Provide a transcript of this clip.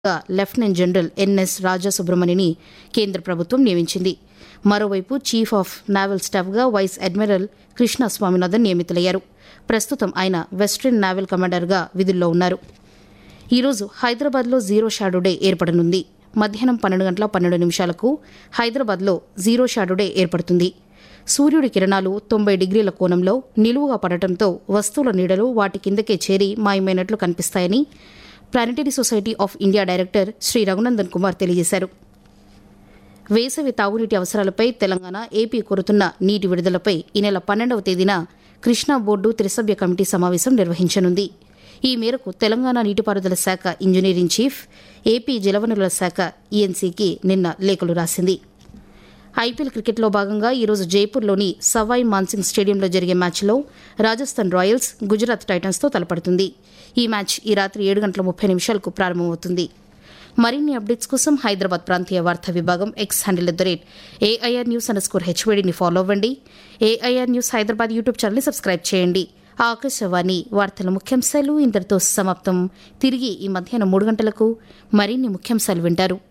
గా lieutenant general NS Raja సుబ్రమణిని కేంద్ర ప్రభుత్వం నియమించింది మరోవైపు చీఫ్ ఆఫ్ నావల్ స్టాఫ్గా వైస్ అడ్మిరల్ కృష్ణ స్వామినాథన్ నియమితులయ్యారు ప్రస్తుతం ఆయన వెస్ట్రన్ నావల్ కమాండర్గా విధుల్లో ఉన్నారు ఈరోజు హైదరాబాద్లో జీరో షాడో డే ఏర్పడనుంది మధ్యాహ్నం పన్నెండు గంటల పన్నెండు నిమిషాలకు హైదరాబాద్లో జీరో షాడో డే ఏర్పడుతుంది సూర్యుడి కిరణాలు తొంభై డిగ్రీల కోణంలో నిలువుగా పడటంతో వస్తువుల నీడలు వాటి కిందకే చేరి మాయమైనట్లు కనిపిస్తాయని planetary society of India director Shri Raghunandan Kumar తెలియజేశారు వేసవి తాగునీటి అవసరాలపై తెలంగాణ ఏపీ కోరుతున్న నీటి విడుదలపై ఈ నెల పన్నెండవ తేదీన కృష్ణా బోర్డు త్రిసభ్య కమిటీ సమావేశం నిర్వహించనుంది ఈ మేరకు తెలంగాణ నీటిపారుదల శాఖ ఇంజనీరింగ్ చీఫ్ ఏపీ జలవనరుల శాఖ ఈఎన్సీకి నిన్న లేఖలు రాసింది ఐపీఎల్ క్రికెట్లో భాగంగా ఈరోజు జైపూర్లోని సవాయ్ మాన్సింగ్ స్టేడియంలో జరిగే మ్యాచ్లో రాజస్థాన్ రాయల్స్ గుజరాత్ టైటన్స్తో తలపడుతుంది ఈ మ్యాచ్ ఈ రాత్రి ఏడు గంటల ముప్పై నిమిషాలకు ప్రారంభమవుతుంది మరిన్ని అప్డేట్స్ కోసం హైదరాబాద్ ప్రాంతీయ వార్తా విభాగం X handle at the rate AIR news underscore స్కోర్ హెచ్వేడిని ఫాలో అవ్వండి ఏఐఆర్ న్యూస్ హైదరాబాద్ యూట్యూబ్ ఛానల్ని సబ్స్క్రైబ్ చేయండి ఆకాశవాణి వార్తల ముఖ్యాంశాలు ఇంతటితో సమాప్తం తిరిగి ఈ మధ్యాహ్నం మూడు గంటలకు మరిన్ని ముఖ్యాంశాలు వింటారు